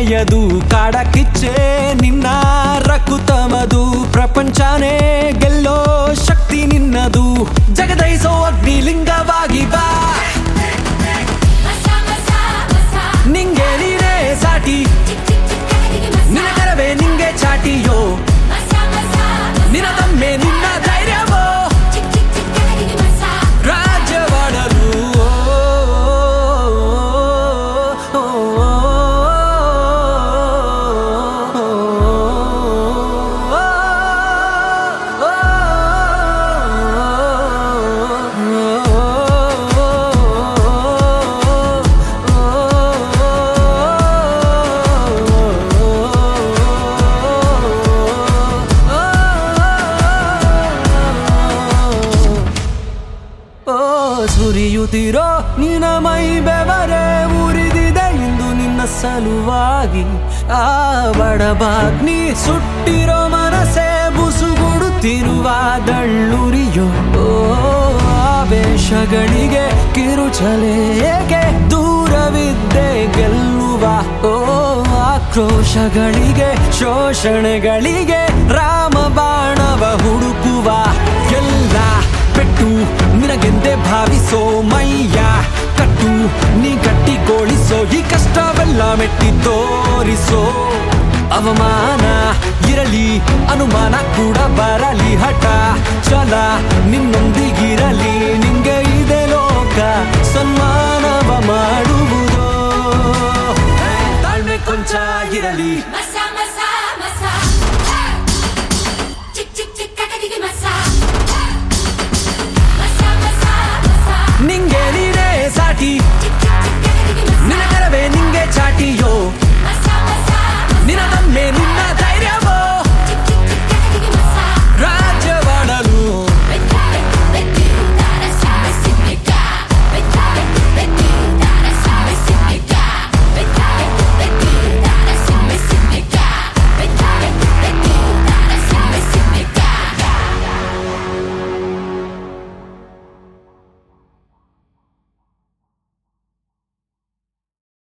ಕೊನೆಯದು ಕಾಡಕಿಚ್ಚೆ ನಿನ್ನ ರಕುತಮದು ಪ್ರಪಂಚನೇ ಗೆಲ್ಲೋ ಶಕ್ತಿ ನಿನ್ನದು ಜಗದೈಸೋ ಅಗ್ನಿಲಿಂಗವಾಗಿ ಬಾ ಮಸಾ ಮಸಾ ಮಸಾ ನಿಂಗೆ ನೀನೇ ಸಾಟಿ ಚಿಕ್ ಚಿಕ್ ಚಿಕ್ಕದಿಗೆ ಮಸಾ ನಿನ್ನ ಕರವೇ ನಿಂಗೆ ಚಾಟಿಯೋ ಮಸಾ ಮಸಾ ನಿನ್ನ ತಮ್ಮೆ ನಿನ್ನ ಧೈರ್ಯವೋ ಚಿಕ್ ಚಿಕ್ ಚಿಕ್ಕದಿಗೆ ಮಸಾ ರಾಜ್ಯವಾಡಲು ಓ ಸುರಿಯುತ್ತಿರೋ ನಿನ್ನ ಮೈ ಬೆವರೇ ಉರಿದಿದೆ ಇಂದು ನಿನ್ನ ಸಲುವಾಗಿ ಆ ಬಡಬಾಗ್ನಿ ಸುಟ್ಟಿರೋ ಮನಸ್ಸೇ ಬುಸುಗುಡುತ್ತಿರುವ ದಳ್ಳುರಿಯೋ ಓ ಆವೇಶಗಳಿಗೆ ಕಿರುಚಲೆ ಏಕೆ ದೂರವಿದ್ದೆ ಗೆಲ್ಲುವ ಓ ಆಕ್ರೋಶಗಳಿಗೆ ಶೋಷಣೆಗಳಿಗೆ ರಾಮ ಬಾಣವ ಹುಡುಕುವ ಎಲ್ಲ ಪೆಟ್ಟು ನಿನಗೆಂದೇ ಭಾವಿಸೋ ಮೈಯ ಕಟ್ಟು ನೀ ಗಟ್ಟಿಗೋಳಿಸೋ ಈ ಕಷ್ಟವೆಲ್ಲ ಮೆಟ್ಟಿ ತೋರಿಸೋ ಅವಮಾನ ಇರಲಿ ಅನುಮಾನ ಕೂಡ ಬರಲಿ ಹಠ ಛಲ ನಿನ್ನೊಂದಿಗಿರಲಿ ನಿಂಗೆ ಇದೆ ಲೋಕ ಸನ್ಮಾನವ ಮಾಡುವುದೋ ತಾಳ್ಮೆ ಕೊಂಚ ಇರಲಿ ಮಸಾ ಮಸಾ ಮಸಾ